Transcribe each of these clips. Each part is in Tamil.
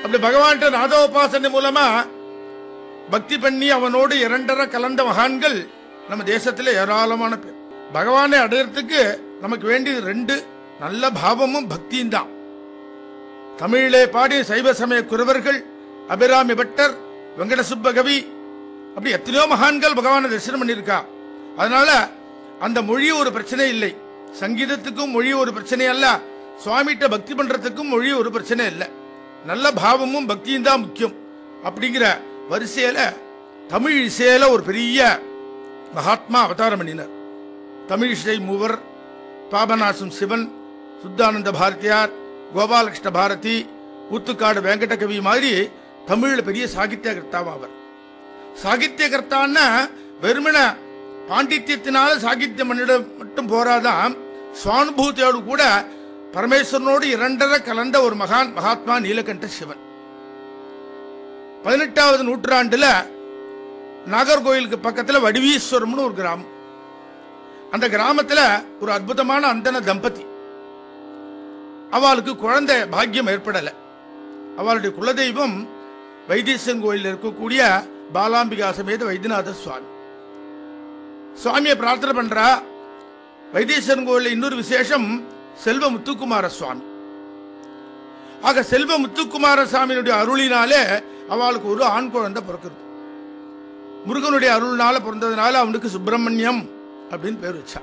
அப்படி பகவான்கிட்ட நாதோபாசனை மூலமா பக்தி பண்ணி அவனோடு இரண்டரை கலந்த மகான்கள் நம்ம தேசத்துல ஏராளமான பேர் பகவானை அடையறதுக்கு நமக்கு வேண்டியது ரெண்டு நல்ல பாவமும் பக்தியும் தான் தமிழிலே பாடிய சைவ சமய குருவர்கள் அபிராமி பட்டர் வெங்கட சுப்பகவி அப்படி எத்தனையோ மகான்கள் பகவானை தரிசனம் பண்ணியிருக்கா அதனால அந்த மொழி ஒரு பிரச்சனை இல்லை சங்கீதத்துக்கும் மொழி ஒரு பிரச்சனை அல்ல சுவாமிகிட்ட பக்தி பண்றதுக்கும் மொழி ஒரு பிரச்சனை இல்லை நல்ல பாவமும் பக்தியும் தான் முக்கியம் அப்படிங்கிற வரிசையில தமிழ் இசையில ஒரு பெரிய மகாத்மா அவதாரம் பண்ணினார் தமிழ் இசை மூவர் பாபநாசம் சிவன் சுத்தானந்த பாரதியார் கோபாலகிருஷ்ண பாரதி ஊத்துக்காடு வெங்கடகவி மாதிரி தமிழ்ல பெரிய சாகித்யகர்த்தாவா அவர் சாகித்யகர்த்தான்னா வெறுமன பாண்டித்யத்தினால சாகித்யம் பண்ணிட மட்டும் போராதான் சுவானுபூதியோடு கூட பரமேஸ்வரனோடு இரண்டரை கலந்த ஒரு மகான் மகாத்மா நீலகண்ட சிவன் பதினெட்டாவது நூற்றாண்டுல நாகர்கோயிலுக்கு பக்கத்துல வடிவீஸ்வரம்னு ஒரு கிராமம் அந்த கிராமத்துல ஒரு அற்புதமான அந்தன தம்பதி அவளுக்கு குழந்தை பாக்கியம் ஏற்படல அவளுடைய குலதெய்வம் வைத்தீஸ்வரன் கோயிலில் இருக்கக்கூடிய பாலாம்பிகா சமேத வைத்தியநாத சுவாமி சுவாமியை பிரார்த்தனை பண்றா வைத்தீஸ்வரன் கோயிலில் இன்னொரு விசேஷம் செல்வ முத்துக்குமார சுவாமி ஆக செல்வ முத்துக்குமார சுவாமியினுடைய அருளினாலே அவளுக்கு ஒரு ஆண் குழந்தை பிறக்கிறது முருகனுடைய அருள்னால பிறந்ததுனால அவனுக்கு சுப்பிரமணியம் அப்படின்னு பேர் வச்சா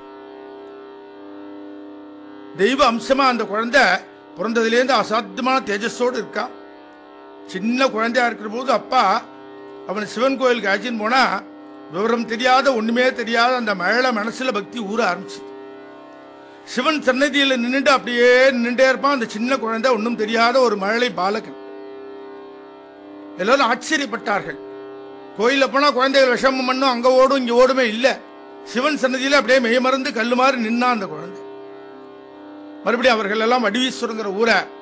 தெய்வ அம்சமா அந்த குழந்தை பிறந்ததுலேருந்து அசாத்தியமான தேஜஸோடு இருக்கா சின்ன குழந்தையா இருக்கிற போது அப்பா அவனை சிவன் கோயிலுக்கு அழைச்சின்னு போனா விவரம் தெரியாத ஒண்ணுமே தெரியாத அந்த மழை மனசுல பக்தி ஊற ஆரம்பிச்சு சிவன் சன்னதியில நின்னுட்டு அப்படியே நின்றுட்டே இருப்பான் அந்த சின்ன குழந்தை ஒன்றும் தெரியாத ஒரு மழலை பாலகன் எல்லாரும் ஆச்சரியப்பட்டார்கள் கோயில்ல போனா குழந்தைகள் விஷமம் பண்ணும் அங்க ஓடும் இங்க ஓடுமே இல்ல சிவன் சன்னதியில அப்படியே மெய்மறந்து கல்லு மாதிரி நின்னா அந்த குழந்தை மறுபடியும் அவர்கள் எல்லாம் வடிவீஸ்வரங்கிற ஊரை